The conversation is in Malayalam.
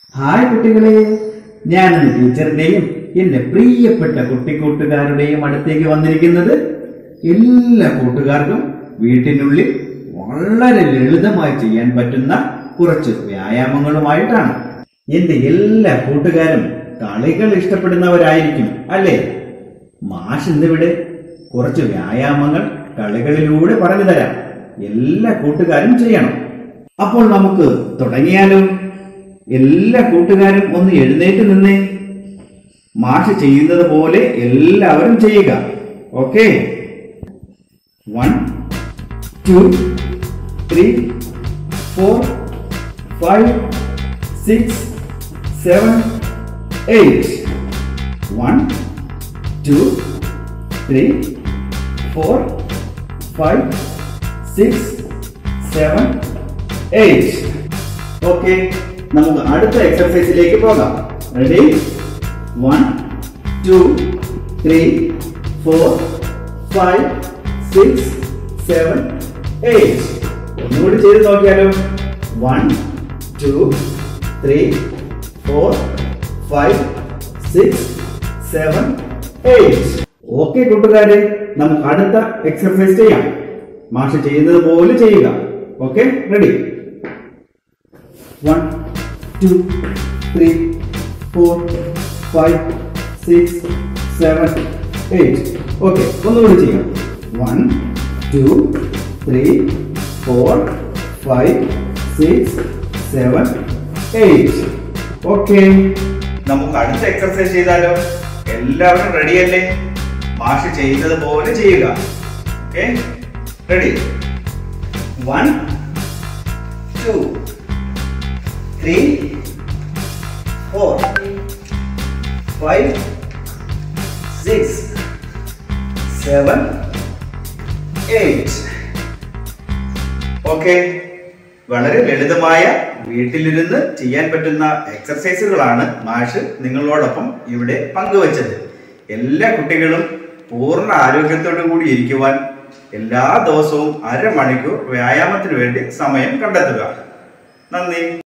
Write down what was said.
ഹായ് കുട്ടികളെ ഞാൻ ഇന്ന് ടീച്ചറിന്റെയും എന്റെ പ്രിയപ്പെട്ട കുട്ടിക്കൂട്ടുകാരുടെയും അടുത്തേക്ക് വന്നിരിക്കുന്നത് എല്ലാ കൂട്ടുകാർക്കും വീട്ടിനുള്ളിൽ വളരെ ലളിതമായി ചെയ്യാൻ പറ്റുന്ന കുറച്ച് വ്യായാമങ്ങളുമായിട്ടാണ് എന്റെ എല്ലാ കൂട്ടുകാരും കളികൾ ഇഷ്ടപ്പെടുന്നവരായിരിക്കും അല്ലേ മാഷ് ഇന്നിവിടെ കുറച്ച് വ്യായാമങ്ങൾ കളികളിലൂടെ പറഞ്ഞു തരാം എല്ലാ കൂട്ടുകാരും ചെയ്യണം അപ്പോൾ നമുക്ക് തുടങ്ങിയാലോ എല്ലാ കൂട്ടുകാരും ഒന്ന് എഴുന്നേറ്റ് നിന്നേ മാഷ് ചെയ്യുന്നത് പോലെ എല്ലാവരും ചെയ്യുക okay one two three four five six seven eight one two three four five six seven eight okay നമുക്ക് അടുത്ത എക്സർസൈസിലേക്ക് പോകാം ready one two three four five six seven eight ഒന്നുകൂടി ചെയ്ത് നോക്കിയാലോ one two three four five six seven eight okay കൂട്ടുകാരെ നമുക്ക് അടുത്ത എക്സർസൈസ് ചെയ്യാം മാഷ് ചെയ്യുന്നത് പോലെ ചെയ്യുക okay ready one two three four five six seven eight okay ഒന്നുകൂടി ചെയ്യാം one two three four five six seven eight okay നമുക്ക് അടുത്ത എക്സർസൈസ് ചെയ്താലോ എല്ലാവരും റെഡിയല്ലേ മാഷ് ചെയ്യുന്നത് പോലെ ചെയ്യുക okay ready one two three four five six seven eight okay വളരെ ലളിതമായ വീട്ടിലിരുന്ന് ചെയ്യാൻ പറ്റുന്ന എക്സർസൈസുകളാണ് മാഷ് നിങ്ങളോടൊപ്പം ഇവിടെ പങ്കുവച്ചത് എല്ലാ കുട്ടികളും പൂർണ്ണ ആരോഗ്യത്തോടു കൂടി ഇരിക്കുവാൻ എല്ലാ ദിവസവും അരമണിക്കൂർ വ്യായാമത്തിന് വേണ്ടി സമയം കണ്ടെത്തുക നന്ദി